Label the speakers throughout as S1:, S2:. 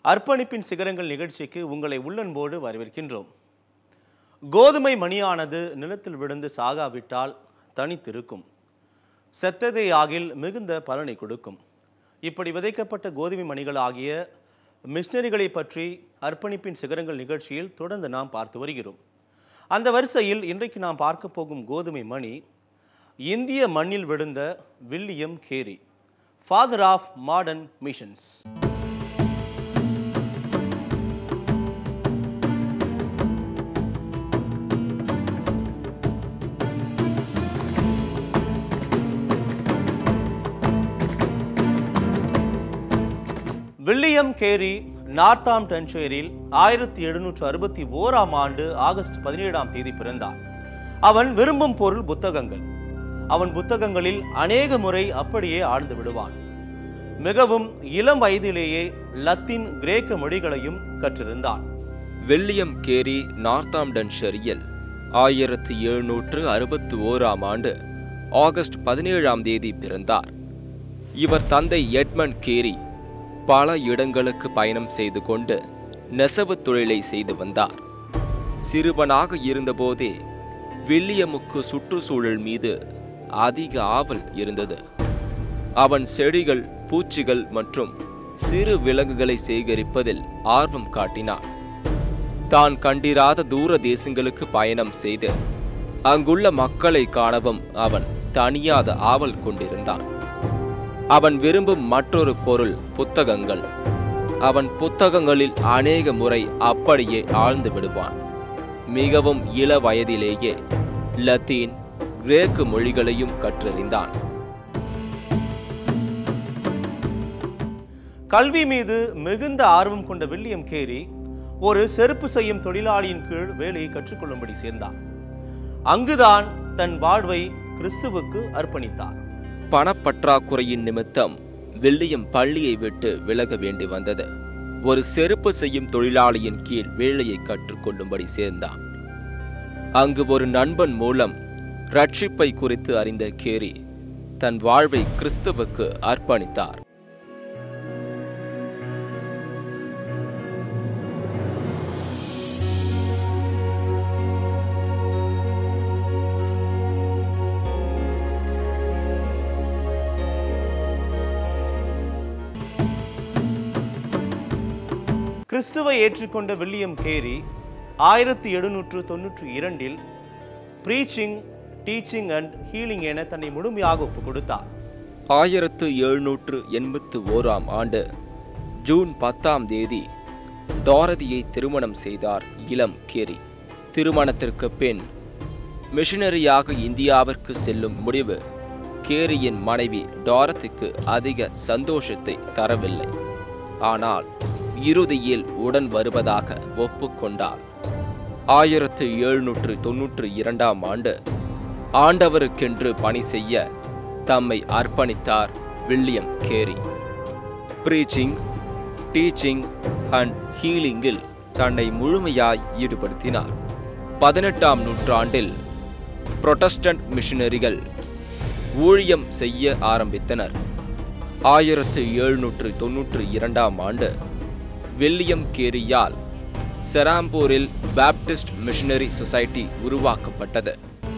S1: அர்ப்பணிப்பின் சிகரங்கள் நிகழ்ச்சிக்கு உங்களை உள்ளன்போடு வரவேற்கின்றோம் கோதுமை மணியானது நிலத்தில் விழுந்து சாகாவிட்டால் தனித்திருக்கும் செத்ததே ஆகில் மிகுந்த பலனை கொடுக்கும் இப்படி விதைக்கப்பட்ட கோதுமை மணிகள் ஆகிய மிஷினரிகளை பற்றி அர்ப்பணிப்பின் சிகரங்கள் நிகழ்ச்சியில் தொடர்ந்து நாம் பார்த்து வருகிறோம் அந்த வரிசையில் இன்றைக்கு நாம் பார்க்க போகும் கோதுமை மணி இந்திய மண்ணில் விழுந்த William Carey father of modern missions William Carey நார்த்தாம் டன்ஷேரில் ஆயிரத்தி எழுநூற்று அறுபத்தி ஓராம் ஆண்டு ஆகஸ்ட் பதினேழாம் தேதி பிறந்தார் அவன் விரும்பும் பொருள் புத்தகங்கள் அவன் புத்தகங்களில் அநேக முறை அப்படியே ஆழ்ந்து விடுவான் மிகவும் இளம் வயதிலேயே லத்தீன் கிரேக்க மொழிகளையும் கற்றிருந்தான்
S2: வில்லியம் கேரி நார்த்தாம்டன்ஷரியில் ஆயிரத்து எழுநூற்று அறுபத்து ஓராம் ஆண்டு ஆகஸ்ட் பதினேழாம் தேதி பிறந்தார் இவர் தந்தை எட்மண்ட் கேரி பல இடங்களுக்கு பயணம் செய்து கொண்டு நெசவு தொழிலை செய்து வந்தார் சிறுவனாக இருந்தபோதே வில்லியமுக்கு சுற்றுச்சூழல் மீது அதிக ஆவல் இருந்தது அவன் செடிகள் பூச்சிகள் மற்றும் சிறு விலங்குகளை சேகரிப்பதில் ஆர்வம் காட்டினான் தான் கண்டிராத தூர தேசங்களுக்கு பயணம் செய்து அங்குள்ள மக்களை காணவும் அவன் தனியாத ஆவல் கொண்டிருந்தான் அவன் விரும்பும் மற்றொரு பொருள் புத்தகங்கள் அவன் புத்தகங்களில் அநேக முறை அப்படியே ஆழ்ந்து விடுவான் மிகவும் இள வயதிலேயே லத்தீன் கிரேக்கு மொழிகளையும் கற்றறிந்தான்
S1: கல்வி மீது மிகுந்த ஆர்வம் கொண்ட வில்லியம் கேரி ஒரு செருப்பு செய்யும் தொழிலாளியின் கீழ் வேலையை கற்றுக்கொள்ளும்படி சேர்ந்தார் அங்குதான் தன் வாழ்வை கிறிஸ்துவுக்கு அர்ப்பணித்தார்
S2: பணப்பற்றாக்குறையின் நிமித்தம் வில்லியம் பள்ளியை விட்டு விலக வேண்டி வந்தது ஒரு செருப்பு செய்யும் தொழிலாளியின் கீழ் வேலையை கற்றுக்கொள்ளும்படி சேர்ந்தான் அங்கு ஒரு நண்பன் மூலம் ரட்சிப்பை குறித்து அறிந்த கேரி தன் வாழ்வை கிறிஸ்துவுக்கு அர்ப்பணித்தார்
S1: கிறிஸ்துவை ஏற்றுக்கொண்ட வில்லியம் கேரி ஆயிரத்தி எழுநூற்று தொன்னூற்றி இரண்டில் ப்ரீச்சிங் டீச்சிங் அண்ட் ஹீலிங் என தன்னை முழுமையாக ஒப்புக் கொடுத்தார்
S2: ஆயிரத்து எழுநூற்று எண்பத்து ஓராம் ஆண்டு ஜூன் பத்தாம் தேதி டாரதியை திருமணம் செய்தார் இளம் கேரி திருமணத்திற்கு பின் மிஷனரியாக இந்தியாவிற்கு செல்லும் முடிவு கேரியின் மனைவி டாரதிக்கு அதிக சந்தோஷத்தை தரவில்லை ஆனால் இறுதியில் உடன் வருவதாக ஒப்புக்கொண்டார் ஆயிரத்து எழுநூற்று தொன்னூற்று இரண்டாம் ஆண்டு ஆண்டவருக்கென்று பணி செய்ய தம்மை அர்ப்பணித்தார் William Carey preaching teaching and ஹீலிங்கில் தன்னை முழுமையாய் ஈடுபடுத்தினார் பதினெட்டாம் நூற்றாண்டில் புரொட்டஸ்டன்ட் மிஷனரிகள் ஊழியம் செய்ய ஆரம்பித்தனர் ஆயிரத்து எழுநூற்று தொன்னூற்று இரண்டாம் ஆண்டு வில்லியம் கேரியால் செராம்பூரில் பாப்டிஸ்ட் மிஷனரி சொசைட்டி உருவாக்கப்பட்டது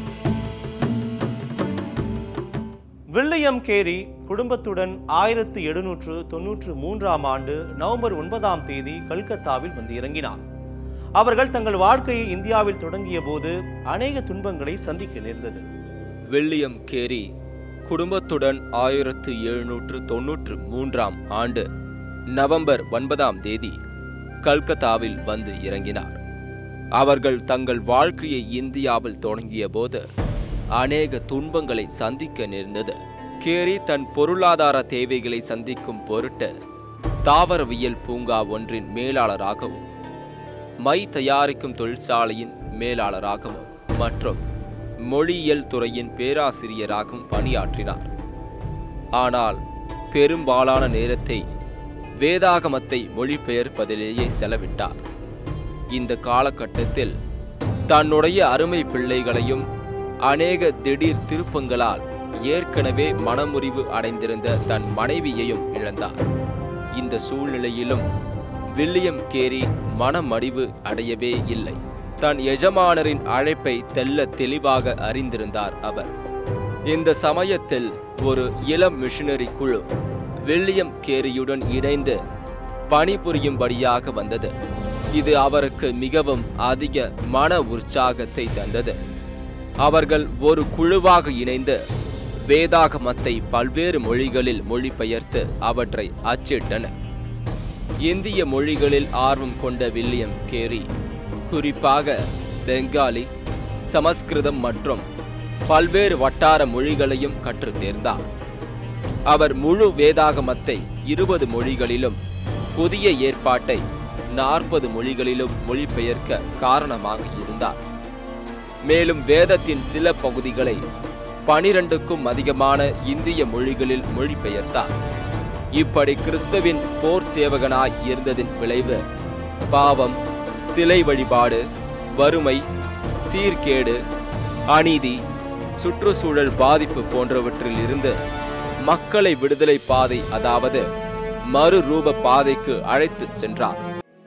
S1: வில்லியம் கேரி குடும்பத்துடன் ஆயிரத்தி எழுநூற்று தொன்னூற்று மூன்றாம் ஆண்டு நவம்பர் ஒன்பதாம் தேதி கல்கத்தாவில் வந்து இறங்கினார் அவர்கள் தங்கள் வாழ்க்கையை இந்தியாவில் தொடங்கிய போது அநேக துன்பங்களை சந்திக்க நேர்ந்தது
S2: வில்லியம் கேரி குடும்பத்துடன் ஆயிரத்து எழுநூற்று தொன்னூற்று மூன்றாம் ஆண்டு நவம்பர் ஒன்பதாம் தேதி கல்கத்தாவில் வந்து இறங்கினார் அவர்கள் தங்கள் வாழ்க்கையை இந்தியாவில் தொடங்கிய போது அநேக துன்பங்களை சந்திக்க நேர்ந்தது கேரி தன் பொருளாதார தேவைகளை சந்திக்கும் பொருட்டு தாவரவியல் பூங்கா ஒன்றின் மேலாளராகவும் மை தயாரிக்கும் தொழிற்சாலையின் மேலாளராகவும் மற்றும் மொழியியல் துறையின் பேராசிரியராகவும் பணியாற்றினார் ஆனால் பெரும்பாலான நேரத்தை வேதாகமத்தை மொழிபெயர்ப்பதிலேயே செலவிட்டார் இந்த காலகட்டத்தில் தன்னுடைய அருமை பிள்ளைகளையும் அநேக திடீர் திருப்பங்களால் ஏற்கனவே மனமுறிவு அடைந்திருந்த தன் மனைவியையும் இழந்தார் இந்த சூழ்நிலையிலும் வில்லியம் கேரி மனமடிவு அடையவே இல்லை தன் எஜமானரின் அழைப்பை தெல்ல தெளிவாக அறிந்திருந்தார் அவர் இந்த சமயத்தில் ஒரு இளம் மிஷனரி குழு வில்லியம் கேரியுடன் இணைந்து பணிபுரியும்படியாக வந்தது இது அவருக்கு மிகவும் அதிக மன உற்சாகத்தை தந்தது அவர்கள் ஒரு குழுவாக இணைந்து வேதாகமத்தை பல்வேறு மொழிகளில் மொழிபெயர்த்து அவற்றை அச்சிட்டனர் இந்திய மொழிகளில் ஆர்வம் கொண்ட வில்லியம் கேரி குறிப்பாக பெங்காலி சமஸ்கிருதம் மற்றும் பல்வேறு வட்டார மொழிகளையும் கற்றுத் தேர்ந்தார் அவர் முழு வேதாகமத்தை இருபது மொழிகளிலும் புதிய ஏற்பாட்டை நாற்பது மொழிகளிலும் மொழிபெயர்க்க காரணமாக இருந்தார் மேலும் வேதத்தின் சில பகுதிகளை பனிரெண்டுக்கும் அதிகமான இந்திய மொழிகளில் மொழிபெயர்த்தார் இப்படி கிறிஸ்துவின் போர் சேவகனாய் இருந்ததின் விளைவு பாவம் சிலை வழிபாடு வறுமை சீர்கேடு அநீதி சுற்றுச்சூழல் பாதிப்பு போன்றவற்றில் இருந்து மக்களை விடுதலை பாதை அதாவது மறுரூப பாதைக்கு அழைத்து சென்றார்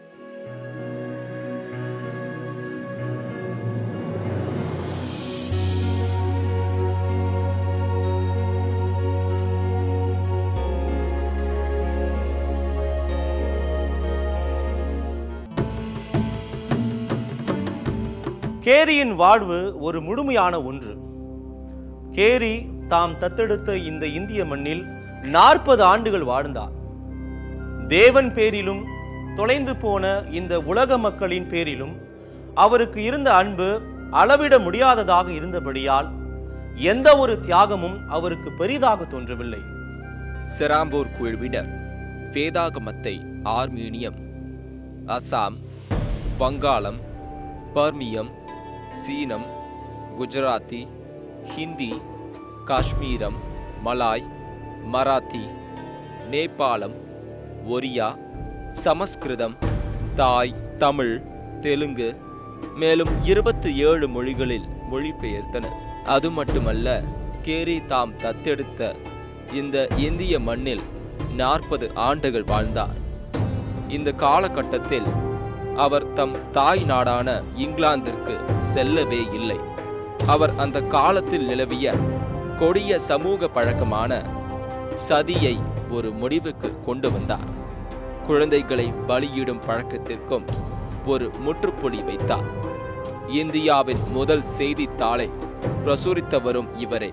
S1: கேரியின் வாழ்வு ஒரு முழுமையான ஒன்று கேரி தாம் தத்தெடுத்த இந்த இந்திய மண்ணில் நாற்பது ஆண்டுகள் வாழ்ந்தார் தேவன் பேரிலும் தொலைந்து போன இந்த உலக மக்களின் பேரிலும் அவருக்கு இருந்த அன்பு அளவிட முடியாததாக இருந்தபடியால் எந்த ஒரு தியாகமும் அவருக்கு பெரிதாக தோன்றவில்லை
S2: செராம்பூர் குழுவினர் வேதாகமத்தை ஆர்மீனியம் அசாம் வங்காளம் பர்மியம் சீனம் குஜராத்தி ஹிந்தி காஷ்மீரம் மலாய் மராத்தி நேபாளம் ஒரியா சமஸ்கிருதம் தாய் தமிழ் தெலுங்கு மேலும் இருபத்தி ஏழு மொழிகளில் மொழிபெயர்த்தனர் அது மட்டுமல்ல கேரி தாம் தத்தெடுத்த இந்த இந்திய மண்ணில் நாற்பது ஆண்டுகள் வாழ்ந்தார் இந்த காலகட்டத்தில் அவர் தம் தாய் நாடான இங்கிலாந்திற்கு செல்லவே இல்லை அவர் அந்த காலத்தில் நிலவிய கொடிய சமூக பழக்கமான சதியை ஒரு முடிவுக்கு கொண்டு வந்தார் குழந்தைகளை பலியிடும் பழக்கத்திற்கும் ஒரு முற்றுப்புள்ளி வைத்தார் இந்தியாவின் முதல் செய்தித்தாளை பிரசுரித்த வரும் இவரே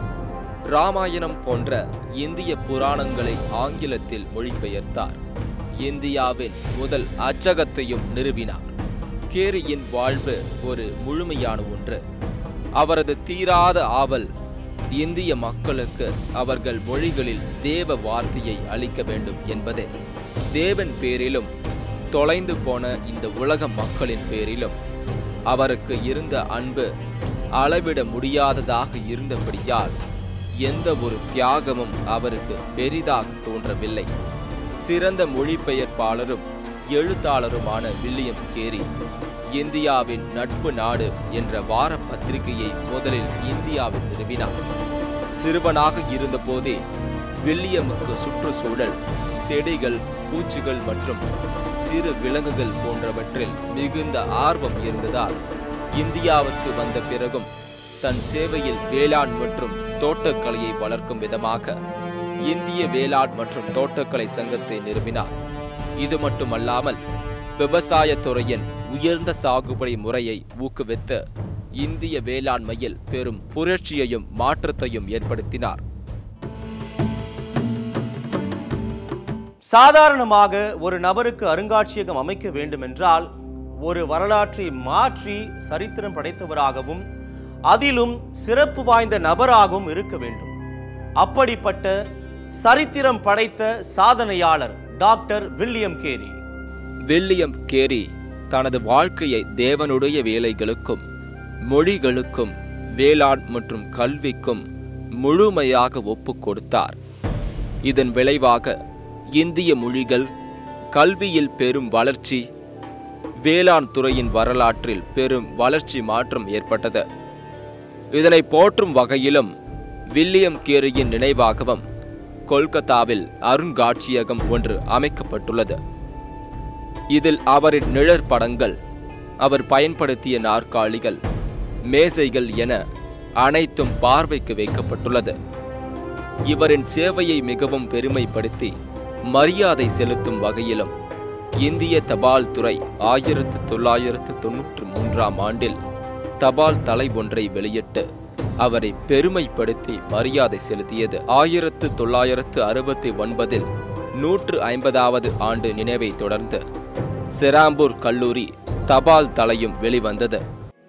S2: ராமாயணம் போன்ற இந்திய புராணங்களை ஆங்கிலத்தில் மொழிபெயர்த்தார் இந்தியாவின் முதல் அச்சகத்தையும் நிறுவினார் கேரியின் வாழ்வு ஒரு முழுமையான ஒன்று அவரது தீராத ஆவல் இந்திய மக்களுக்கு அவர்கள் மொழிகளில் தேவ வார்த்தையை அளிக்க வேண்டும் என்பதே தேவன் பேரிலும் தொலைந்து போன இந்த உலக மக்களின் பேரிலும் அவருக்கு இருந்த அன்பு அளவிட முடியாததாக இருந்தபடியால் எந்த ஒரு தியாகமும் அவருக்கு பெரிதாக தோன்றவில்லை சிறந்த மொழிபெயர்ப்பாளரும் எழுத்தாளருமான வில்லியம் கேரி இந்தியாவின் நட்பு நாடு என்ற வார பத்திரிகையை முதலில் இந்தியாவில் நிறுவினார் சிறுவனாக இருந்தபோதே வில்லியமுக்கு சுற்றுச்சூழல் செடிகள் பூச்சிகள் மற்றும் சிறு விலங்குகள் போன்றவற்றில் மிகுந்த ஆர்வம் இருந்ததால் இந்தியாவுக்கு வந்த பிறகும் தன் சேவையில் வேளாண் மற்றும் தோட்டக்கலையை வளர்க்கும் விதமாக இந்திய வேளாண் மற்றும் தோட்டக்கலை சங்கத்தை நிறுவினார் இது மட்டுமல்லாமல் விவசாயத் துறையின் உயர்ந்த சாகுபடி முறையை ஊக்குவித்து இந்திய வேளாண்மையில் பெரும் புரட்சியையும் மாற்றத்தையும் ஏற்படுத்தினார்
S1: சாதாரணமாக ஒரு நபருக்கு அருங்காட்சியகம் அமைக்க வேண்டுமென்றால் ஒரு வரலாற்றை மாற்றி சரித்திரம் படைத்தவராகவும் அதிலும் சிறப்பு வாய்ந்த நபராகவும் இருக்க வேண்டும் அப்படிப்பட்ட சரித்திரம் படைத்த சாதனையாளர் doctor William Carey
S2: William Carey தனது வாழ்க்கையை தேவனுடைய வேலைகளுக்கும் மொழிகளுக்கும் வேளாண் மற்றும் கல்விக்கும் முழுமையாக ஒப்புக் கொடுத்தார் இதன் விளைவாக இந்திய மொழிகள் கல்வியில் பெரும் வளர்ச்சி வேளாண் துறையின் வரலாற்றில் பெரும் வளர்ச்சி மாற்றம் ஏற்பட்டது இதனை போற்றும் வகையிலும் வில்லியம் கேரியின் நினைவாகவும் கொல்கத்தாவில் அருங்காட்சியகம் ஒன்று அமைக்கப்பட்டுள்ளது இதில் அவரின் நிழற்படங்கள் அவர் பயன்படுத்திய நாற்காலிகள் மேசைகள் என அனைத்தும் பார்வைக்கு வைக்கப்பட்டுள்ளது இவரின் சேவையை மிகவும் பெருமைப்படுத்தி மரியாதை செலுத்தும் வகையிலும் இந்திய தபால் துறை ஆயிரத்து தொள்ளாயிரத்து தொன்னூற்று மூன்றாம் ஆண்டில் தபால் தலை ஒன்றை வெளியிட்டு அவரை பெருமைப்படுத்தி மரியாதை செலுத்தியது ஆயிரத்து தொள்ளாயிரத்து அறுபத்தி ஒன்பதில் நூற்று ஐம்பதாவது ஆண்டு நினைவை தொடர்ந்து செராம்பூர் கல்லூரி தபால் தலையும் வெளிவந்தது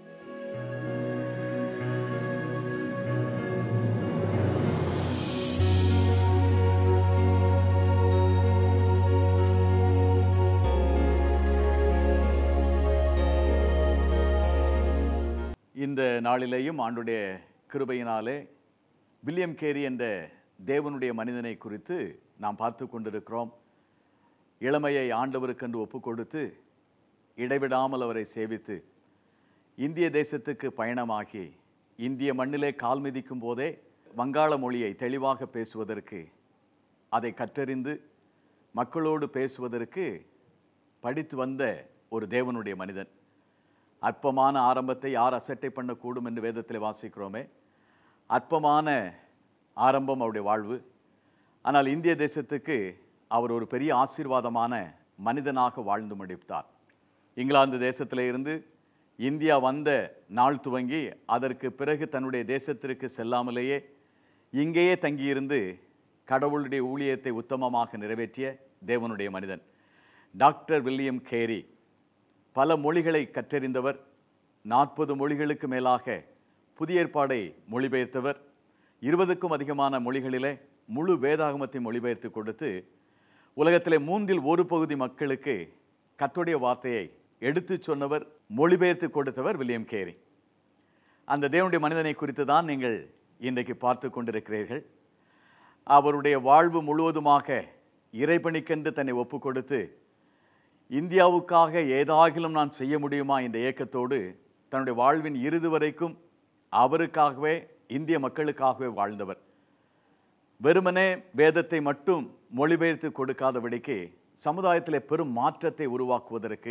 S3: இந்த நாளிலேயும் ஆண்டுடைய கிருபையினாலே வில்லியம் கேரி என்ற தேவனுடைய மனிதனை குறித்து நாம் பார்த்து கொண்டிருக்கிறோம் இளமையை ஆண்டவருக்கென்று ஒப்பு கொடுத்து இடைவிடாமல் அவரை சேவித்து இந்திய தேசத்துக்கு பயணமாகி இந்திய மண்ணிலே கால் மிதிக்கும் போதே வங்காள மொழியை தெளிவாக பேசுவதற்கு அதை கற்றறிந்து மக்களோடு பேசுவதற்கு படித்து வந்த ஒரு தேவனுடைய மனிதன் அற்பமான ஆரம்பத்தை யார் அசட்டை பண்ணக்கூடும் என்று வேதத்தில் வாசிக்கிறோமே அற்பமான ஆரம்பம் அவருடைய வாழ்வு ஆனால் இந்திய தேசத்துக்கு அவர் ஒரு பெரிய ஆசீர்வாதமான மனிதனாக வாழ்ந்து முடித்தார் இங்கிலாந்து தேசத்தில் இருந்து இந்தியா வந்த நாள் துவங்கி அதற்கு பிறகு தன்னுடைய தேசத்திற்கு செல்லாமலேயே இங்கேயே தங்கியிருந்து கடவுளுடைய ஊழியத்தை உத்தமமாக நிறைவேற்றிய தேவனுடைய மனிதன் டாக்டர் வில்லியம் கேரி பல மொழிகளை கற்றறிந்தவர் நாற்பது மொழிகளுக்கு மேலாக புதிய ஏற்பாடை மொழிபெயர்த்தவர் இருபதுக்கும் அதிகமான மொழிகளிலே முழு வேதாகமத்தை மொழிபெயர்த்து கொடுத்து உலகத்திலே மூன்றில் ஒரு பகுதி மக்களுக்கு கர்த்தருடைய வார்த்தையை எடுத்துச் சொன்னவர் மொழிபெயர்த்து கொடுத்தவர் வில்லியம் கேரி அந்த தேவனுடைய மனிதனை குறித்து தான் நீங்கள் இன்றைக்கு பார்த்து கொண்டிருக்கிறீர்கள் அவருடைய வாழ்வு முழுவதுமாக இறைபணிக்கென்று தன்னை ஒப்பு கொடுத்து இந்தியாவுக்காக ஏதாகிலும் நான் செய்ய முடியுமா என்ற ஏக்கத்தோடு தன்னுடைய வாழ்வின் இறுதி வரைக்கும் அவருக்காகவே இந்திய மக்களுக்காகவே வாழ்ந்தவர் வெறுமனே வேதத்தை மட்டும் மொழிபெயர்த்து கொடுக்காதபடிக்கு சமுதாயத்தில் பெரும் மாற்றத்தை உருவாக்குவதற்கு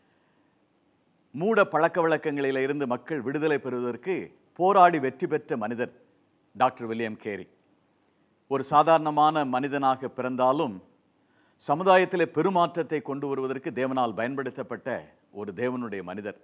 S3: மூட பழக்க வழக்கங்களில் இருந்து மக்கள் விடுதலை பெறுவதற்கு போராடி வெற்றி பெற்ற மனிதர் டாக்டர் வில்லியம் கேரி ஒரு சாதாரணமான மனிதனாக பிறந்தாலும் சமுதாயத்தில் பெருமாற்றத்தை கொண்டு வருவதற்கு தேவனால் பயன்படுத்தப்பட்ட ஒரு தேவனுடைய மனிதர்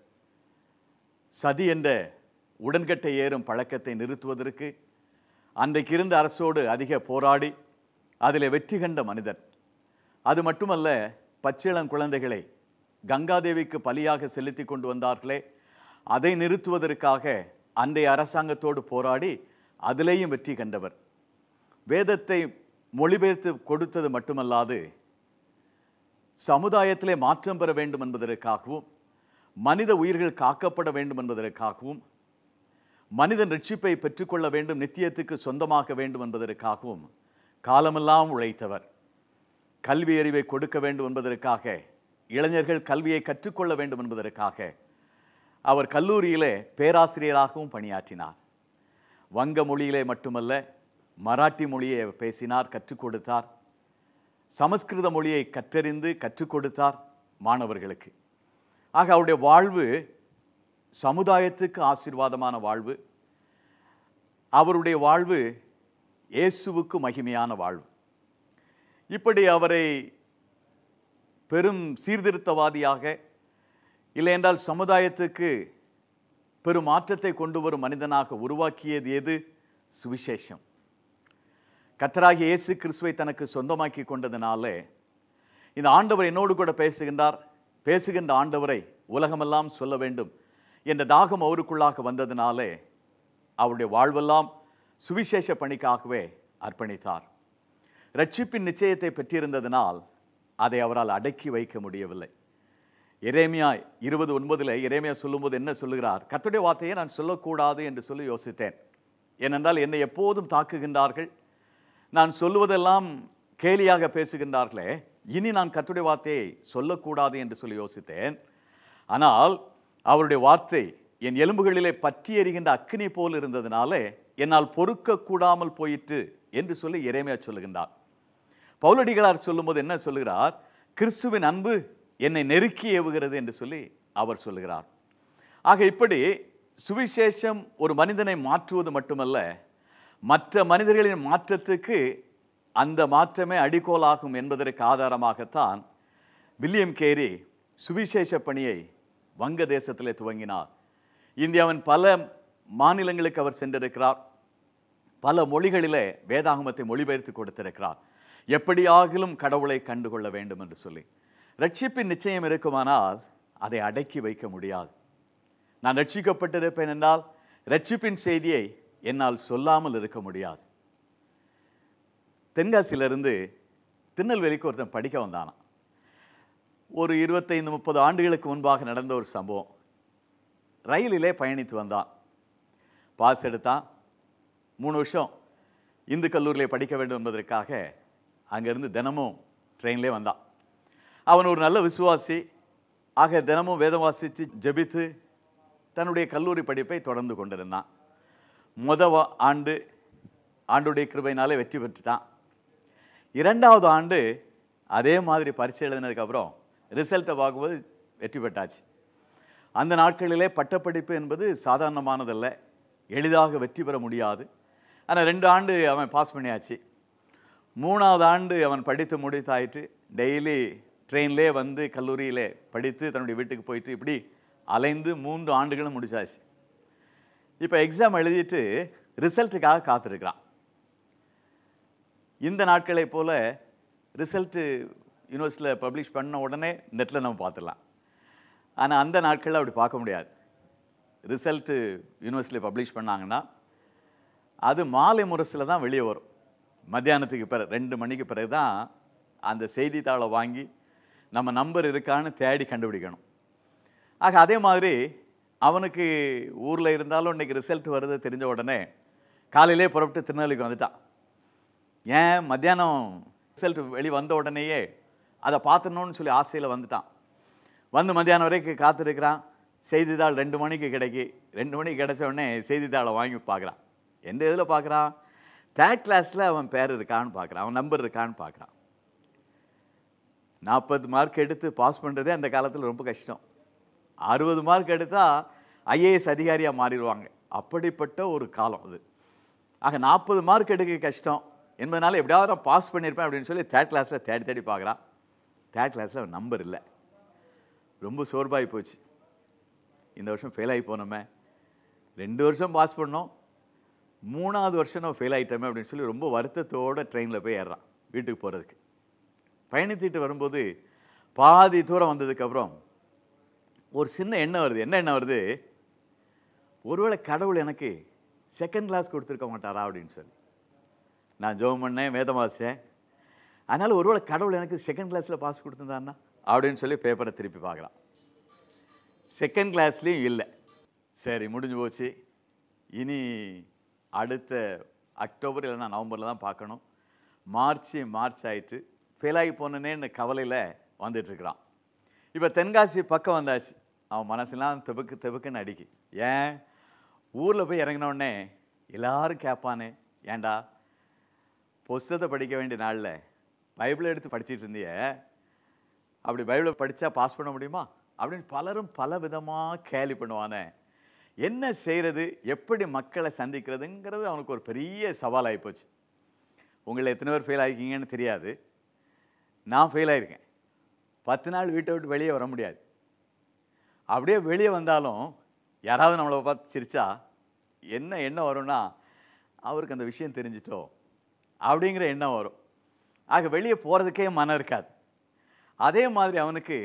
S3: சதி என்ற உடன்கட்டை ஏறும் பழக்கத்தை நிறுத்துவதற்கு அன்றைக்கு இருந்த அரசோடு அதிக போராடி அதில் வெற்றி கண்ட மனிதர் அது மட்டுமல்ல பச்சிளம் குழந்தைகளை கங்காதேவிக்கு பலியாக செலுத்தி கொண்டு வந்தார்களே அதை நிறுத்துவதற்காக அன்றைய அரசாங்கத்தோடு போராடி அதிலேயும் வெற்றி கண்டவர் வேதத்தை மொழிபெயர்த்து கொடுத்தது மட்டுமல்லாது சமுதாயத்திலே மாற்றம் பெற வேண்டும் என்பதற்காகவும் மனித உயிர்கள் காக்கப்பட வேண்டும் என்பதற்காகவும் மனிதன் ரட்சிப்பை பெற்றுக்கொள்ள வேண்டும் நித்தியத்துக்கு சொந்தமாக்க வேண்டும் என்பதற்காகவும் காலமெல்லாம் உழைத்தவர் கல்வி அறிவை கொடுக்க வேண்டும் என்பதற்காக இளைஞர்கள் கல்வியை கற்றுக்கொள்ள வேண்டும் என்பதற்காக அவர் கல்லூரியிலே பேராசிரியராகவும் பணியாற்றினார் வங்க மொழியிலே மட்டுமல்ல மராட்டி மொழியை அவர் பேசினார் கற்றுக் கொடுத்தார் சமஸ்கிருத மொழியை கற்றறிந்து கற்றுக் கொடுத்தார் மாணவர்களுக்கு ஆக அவருடைய வாழ்வு சமுதாயத்துக்கு ஆசீர்வாதமான வாழ்வு அவருடைய வாழ்வு இயேசுவுக்கு மகிமையான வாழ்வு இப்படி அவரை பெரும் சீர்திருத்தவாதியாக இல்லை என்றால் சமுதாயத்துக்கு பெரும் மாற்றத்தை கொண்டு வரும் மனிதனாக உருவாக்கியது எது சுவிசேஷம் கத்தராகிய இயேசு கிறிஸ்துவை தனக்கு சொந்தமாக்கி கொண்டதினாலே இந்த ஆண்டவர் என்னோடு கூட பேசுகின்றார் பேசுகின்ற ஆண்டவரை உலகமெல்லாம் சொல்ல வேண்டும் என்ற தாகம் அவருக்குள்ளாக வந்ததினாலே அவருடைய வாழ்வெல்லாம் சுவிசேஷ பணிக்காகவே அர்ப்பணித்தார் ரட்சிப்பின் நிச்சயத்தை பெற்றிருந்ததினால் அதை அவரால் அடக்கி வைக்க முடியவில்லை எரேமியா இருபது ஒன்பதில் எரேமியா சொல்லும்போது என்ன சொல்லுகிறார் கர்த்தருடைய வார்த்தையை நான் சொல்லக்கூடாது என்று சொல்லி யோசித்தேன் ஏனென்றால் என்னை எப்போதும் தாக்குகின்றார்கள் நான் சொல்லுவதெல்லாம் கேலியாக பேசுகின்றார்களே இனி நான் கர்த்தருடைய வார்த்தையை சொல்லக்கூடாது என்று சொல்லி யோசித்தேன் ஆனால் அவருடைய வார்த்தை என் எலும்புகளிலே பற்றி எறிகின்ற அக்கினி போல் இருந்ததினாலே என்னால் பொறுக்க கூடாமல் போயிற்று என்று சொல்லி இறைமையா சொல்லுகின்றார் பவுலடிகளார் சொல்லும்போது என்ன சொல்லுகிறார் கிறிஸ்துவின் அன்பு என்னை நெருக்கி ஏவுகிறது என்று சொல்லி அவர் சொல்லுகிறார் ஆக இப்படி சுவிசேஷம் ஒரு மனிதனை மாற்றுவது மட்டுமல்ல மற்ற மனிதர்களின் மாற்றத்துக்கு அந்த மாற்றமே அடிக்கோலாகும் என்பதற்கு ஆதாரமாகத்தான் வில்லியம் கேரி சுவிசேஷ பணியை வங்க தேசத்திலே துவங்கினார் இந்தியாவின் பல மாநிலங்களுக்கு அவர் சென்றிருக்கிறார் பல மொழிகளிலே வேதாகமத்தை மொழிபெயர்த்து கொடுத்திருக்கிறார் எப்படியாகிலும் கடவுளை கண்டுகொள்ள வேண்டும் என்று சொல்லி ரட்சிப்பின் நிச்சயம் இருக்குமானால் அதை அடக்கி வைக்க முடியாது நான் ரட்சிக்கப்பட்டிருப்பேன் என்றால் ரட்சிப்பின் செய்தியை என்னால் சொல்லாமல் இருக்க முடியாது தென்காசியிலிருந்து திருநெல்வேலிக்கு ஒருத்தன் படிக்க வந்தானாம் ஒரு இருபத்தைந்து முப்பது ஆண்டுகளுக்கு முன்பாக நடந்த ஒரு சம்பவம் ரயிலிலே பயணித்து வந்தான் பாஸ் எடுத்தான் மூணு வருஷம் இந்து கல்லூரியிலே படிக்க வேண்டும் என்பதற்காக அங்கேருந்து தினமும் ட்ரெயின்லே வந்தான் அவன் ஒரு நல்ல விசுவாசி ஆக தினமும் வேதம் வாசித்து ஜெபித்து தன்னுடைய கல்லூரி படிப்பை தொடர்ந்து கொண்டிருந்தான் முத வா- ஆண்டு ஆண்டுடைய கிருபையினாலே வெற்றி பெற்றுட்டான் இரண்டாவது ஆண்டு அதே மாதிரி பரீட்சை எழுதினதுக்கப்புறம் ரிசல்ட்டை பார்க்கும்போது வெற்றி பெற்றாச்சு அந்த நாட்களிலே பட்டப்படிப்பு என்பது சாதாரணமானதல்ல எளிதாக வெற்றி பெற முடியாது ஆனால் ரெண்டு ஆண்டு அவன் பாஸ் பண்ணியாச்சு மூணாவது ஆண்டு அவன் படித்து முடித்தாயிற்று டெய்லி ட்ரெயின்லே வந்து கல்லூரியிலே படித்து தன்னுடைய வீட்டுக்கு போயிட்டு இப்படி அலைந்து மூன்று ஆண்டுகளும் முடிச்சாச்சு இப்போ எக்ஸாம் எழுதிட்டு ரிசல்ட்டுக்காக காத்திருக்கிறான் இந்த நாட்களைப் போல் ரிசல்ட்டு யூனிவர்சிட்டியில் பப்ளிஷ் பண்ண உடனே நெட்டில் நம்ம பார்த்துடலாம் ஆனால் அந்த நாட்களில் அப்படி பார்க்க முடியாது ரிசல்ட்டு யூனிவர்சிட்டியில் பப்ளிஷ் பண்ணாங்கன்னா அது மாலை முரசில் தான் வெளியே வரும் மத்தியானத்துக்கு பிறகு ரெண்டு மணிக்கு பிறகு தான் அந்த செய்தித்தாளை வாங்கி நம்ம நம்பர் இருக்கான்னு தேடி கண்டுபிடிக்கணும் ஆக அதே மாதிரி அவனுக்கு ஊரில் இருந்தாலும் இன்னைக்கு ரிசல்ட் வருது தெரிஞ்ச உடனே காலையிலே புறப்பட்டு திருநெல்வேலிக்கு வந்துட்டான் ஏன் மத்தியானம் ரிசல்ட் வெளி வந்த உடனேயே அதை பார்த்துடணும்னு சொல்லி ஆசையில் வந்துட்டான் வந்து மத்தியானம் வரைக்கும் காத்திருக்கிறான் செய்தித்தாள் ரெண்டு மணிக்கு கிடைக்கி ரெண்டு மணிக்கு கிடைச்ச உடனே செய்தித்தாளை வாங்கி பார்க்குறான் எந்த இதில் பார்க்குறான் தேர்ட் கிளாஸில் அவன் பேர் இருக்கான்னு பார்க்குறான் அவன் நம்பர் இருக்கான்னு பார்க்குறான் நாற்பது மார்க் எடுத்து பாஸ் பண்ணுறதே அந்த காலத்தில் ரொம்ப கஷ்டம் அறுபது மார்க் எடுத்தால் ஐஏஎஸ் அதிகாரியாக மாறிடுவாங்க அப்படிப்பட்ட ஒரு காலம் அது ஆக நாற்பது மார்க் எடுக்க கஷ்டம் என்பதனால எப்படியாவது நான் பாஸ் பண்ணியிருப்பேன் அப்படின்னு சொல்லி தேர்ட் கிளாஸில் தேடி தேடி பார்க்குறான் தேர்ட் கிளாஸில் நம்பர் இல்லை ரொம்ப சோர்வாகி போச்சு இந்த வருஷம் ஃபெயில் ஆகி போனோமே ரெண்டு வருஷம் பாஸ் பண்ணோம் மூணாவது வருஷம் நான் ஃபெயில் ஆகிட்டோமே அப்படின்னு சொல்லி ரொம்ப வருத்தத்தோடு ட்ரெயினில் போய் ஏறுறான் வீட்டுக்கு போகிறதுக்கு பயணித்திட்டு வரும்போது பாதி தூரம் வந்ததுக்கப்புறம் ஒரு சின்ன எண்ணம் வருது என்ன எண்ணம் வருது ஒருவேளை கடவுள் எனக்கு செகண்ட் கிளாஸ் கொடுத்துருக்க மாட்டாரா அப்படின்னு சொல்லி நான் ஜெபம் பண்ணேன் வேதம் வாசித்தேன் அதனால் ஒருவேளை கடவுள் எனக்கு செகண்ட் கிளாஸில் பாஸ் கொடுத்துருந்தாருன்னா அப்படின்னு சொல்லி பேப்பரை திருப்பி பார்க்குறான் செகண்ட் கிளாஸ்லேயும் இல்லை சரி முடிஞ்சு போச்சு இனி அடுத்த அக்டோபர் இல்லைன்னா நவம்பரில் தான் பார்க்கணும் மார்ச் மார்ச் ஆயிட்டு ஃபெயில் ஆகி போனேன்னு கவலையில் வந்துட்டுருக்கிறான் இப்போ தென்காசி பக்கம் வந்தாச்சு அவன் மனசுலாம் தெபுக்கு தெபுக்குன்னு அடிக்கு ஏன் ஊரில் போய் இறங்கின உடனே எல்லாரும் கேட்பானே ஏன்டா புஸ்தகத்தை படிக்க வேண்டிய நாளில் பைபிளை எடுத்து படிச்சிட்டு இருந்தியே அப்படி பைபிளை படித்தா பாஸ் பண்ண முடியுமா அப்படின்னு பலரும் பல விதமாக கேலி பண்ணுவானே என்ன செய்கிறது எப்படி மக்களை சந்திக்கிறதுங்கிறது அவனுக்கு ஒரு பெரிய சவாலாகி போச்சு உங்களை எத்தனை பேர் ஃபெயில் ஆகிருக்கீங்கன்னு தெரியாது நான் ஃபெயில் ஆகிருக்கேன் பத்து நாள் வீட்டை விட்டு வெளியே வர முடியாது அப்படியே வெளியே வந்தாலும் யாராவது நம்மளை பார்த்து சிரிச்சா என்ன எண்ணம் வரும்னா அவருக்கு அந்த விஷயம் தெரிஞ்சிட்டோ அப்படிங்கிற எண்ணம் வரும் ஆக வெளியே போகிறதுக்கே மனம் இருக்காது அதே மாதிரி அவனுக்கு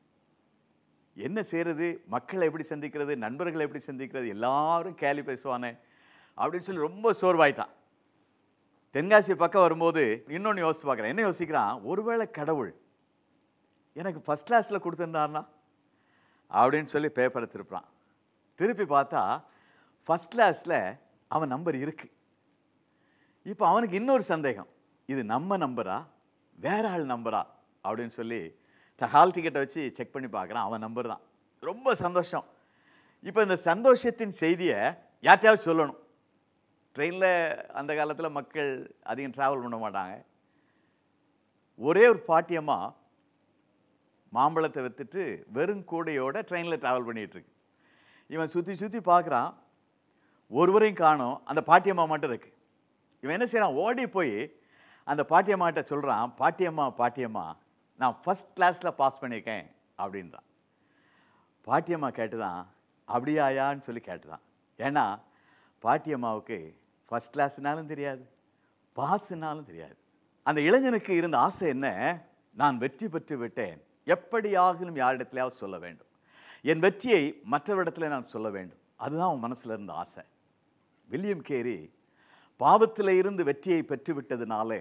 S3: என்ன செய்கிறது மக்களை எப்படி சந்திக்கிறது நண்பர்களை எப்படி சந்திக்கிறது எல்லாரும் கேலி பேசுவானே அப்படின்னு சொல்லி ரொம்ப சோர்வாயிட்டான் தென்காசி பக்கம் வரும்போது இன்னொன்று யோசிச்சு பார்க்குறேன் என்ன யோசிக்கிறான் ஒருவேளை கடவுள் எனக்கு ஃபஸ்ட் கிளாஸில் கொடுத்துருந்தாருனா அப்படின்னு சொல்லி பேப்பரை திருப்புறான் திருப்பி பார்த்தா ஃபஸ்ட் கிளாஸில் அவன் நம்பர் இருக்கு இப்போ அவனுக்கு இன்னொரு சந்தேகம் இது நம்ம நம்பரா வேற ஆள் நம்பரா அப்படின்னு சொல்லி த ஹால் டிக்கெட்டை வச்சு செக் பண்ணி பார்க்குறான் அவன் நம்பர் தான் ரொம்ப சந்தோஷம் இப்போ இந்த சந்தோஷத்தின் செய்தியை யார்ட்டையாவது சொல்லணும் ட்ரெயினில் அந்த காலத்தில் மக்கள் அதிகம் ட்ராவல் பண்ண மாட்டாங்க ஒரே ஒரு பாட்டியம்மா மாம்பழத்தை வித்துட்டு வெறும் கூடையோட ட்ரெயினில் ட்ராவல் பண்ணிட்டு இருக்கு இவன் சுற்றி சுற்றி பார்க்குறான் ஒருவரையும் காணோம் அந்த பாட்டியம்மா மட்டும் இருக்கு இவன் என்ன செய்றான் ஓடி போய் அந்த பாட்டியம்மாட்ட சொல்கிறான் பாட்டியம்மா பாட்டியம்மா நான் ஃபஸ்ட் கிளாஸில் பாஸ் பண்ணியிருக்கேன் அப்படின்றான் பாட்டியம்மா கேட்டுதான் அப்படியாயான்னு சொல்லி கேட்டுதான் ஏன்னா பாட்டியம்மாவுக்கு ஃபஸ்ட் கிளாஸ்னாலும் தெரியாது பாஸ்னாலும் தெரியாது அந்த இளைஞனுக்கு இருந்த ஆசை என்ன நான் வெற்றி பெற்று விட்டேன் எப்படியாகிலும் யாரிடத்திலாவது சொல்ல வேண்டும் என் வெற்றியை மற்றவரிடத்துல நான் சொல்ல வேண்டும் அதுதான் அவன் மனசுல இருந்த ஆசை வில்லியம் கேரி பாவத்தில் இருந்து வெற்றியை பெற்று விட்டதுனாலே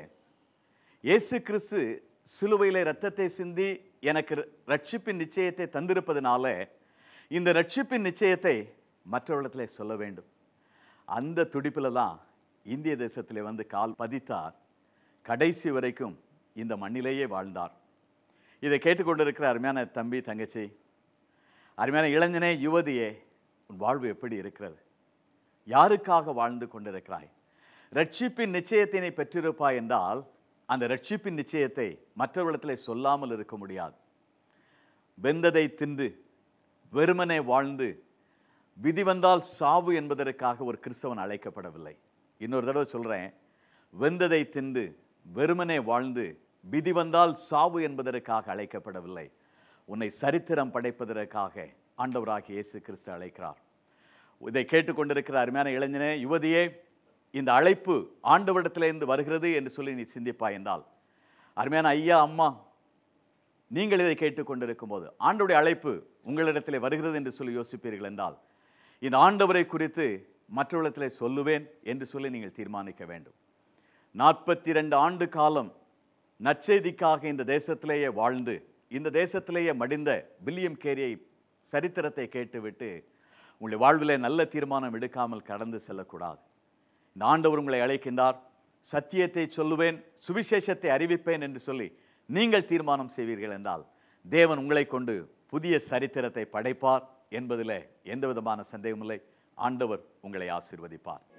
S3: இயேசு கிறிஸ்து சிலுவையிலே ரத்தத்தை சிந்தி எனக்கு ரட்சிப்பின் நிச்சயத்தை தந்திருப்பதனால இந்த ரட்சிப்பின் நிச்சயத்தை மற்றவர்களிடத்திலே சொல்ல வேண்டும் அந்த துடிப்பில் தான் இந்திய தேசத்திலே வந்து கால் பதித்தார் கடைசி வரைக்கும் இந்த மண்ணிலேயே வாழ்ந்தார் இதை கேட்டுக்கொண்டிருக்கிற அருமையான தம்பி தங்கச்சி அருமையான இளைஞனே யுவதியே உன் வாழ்வு எப்படி இருக்கிறது யாருக்காக வாழ்ந்து கொண்டிருக்கிறாய் ரட்சிப்பின் நிச்சயத்தினை பெற்றிருப்பாய் என்றால் அந்த ரட்சிப்பின் நிச்சயத்தை மற்றவர்களிடத்திலே சொல்லாமல் இருக்க முடியாது வெந்ததை தின்று வெறுமனே வாழ்ந்து விதி வந்தால் சாவு என்பதற்காக ஒரு கிறிஸ்தவன் அழைக்கப்படவில்லை இன்னொரு தடவை சொல்கிறேன் வெந்ததை தின்று வெறுமனே வாழ்ந்து விதி வந்தால் சாவு என்பதற்காக அழைக்கப்படவில்லை உன்னை சரித்திரம் படைப்பதற்காக ஆண்டவராகிய இயேசு கிறிஸ்து அழைக்கிறார் இதை கேட்டுக்கொண்டிருக்கிற அருமையான இளைஞனே யுவதியே இந்த அழைப்பு ஆண்டவரிடத்திலிருந்து வருகிறது என்று சொல்லி நீ சிந்திப்பாய் என்றால் அருமையான ஐயா அம்மா நீங்கள் இதை கேட்டுக்கொண்டிருக்கும் போது ஆண்டவருடைய அழைப்பு உங்களிடத்திலே வருகிறது என்று சொல்லி யோசிப்பீர்கள் என்றால் இந்த ஆண்டவரை குறித்து மற்றவரிடத்திலே சொல்லுவேன் என்று சொல்லி நீங்கள் தீர்மானிக்க வேண்டும் நாற்பத்தி ரெண்டு ஆண்டு காலம் நற்செய்திக்காக இந்த தேசத்திலேயே வாழ்ந்து இந்த தேசத்திலேயே மடிந்த வில்லியம் கேரியை சரித்திரத்தை கேட்டுவிட்டு உங்களுடைய வாழ்விலே நல்ல தீர்மானம் எடுக்காமல் கடந்து செல்லக்கூடாது இந்த ஆண்டவர் உங்களை அழைக்கின்றார் சத்தியத்தை சொல்லுவேன் சுவிசேஷத்தை அறிவிப்பேன் என்று சொல்லி நீங்கள் தீர்மானம் செய்வீர்கள் என்றால் தேவன் உங்களை கொண்டு புதிய சரித்திரத்தை படைப்பார் என்பதில் எந்த விதமான சந்தேகமில்லை ஆண்டவர் உங்களை ஆசீர்வதிப்பார்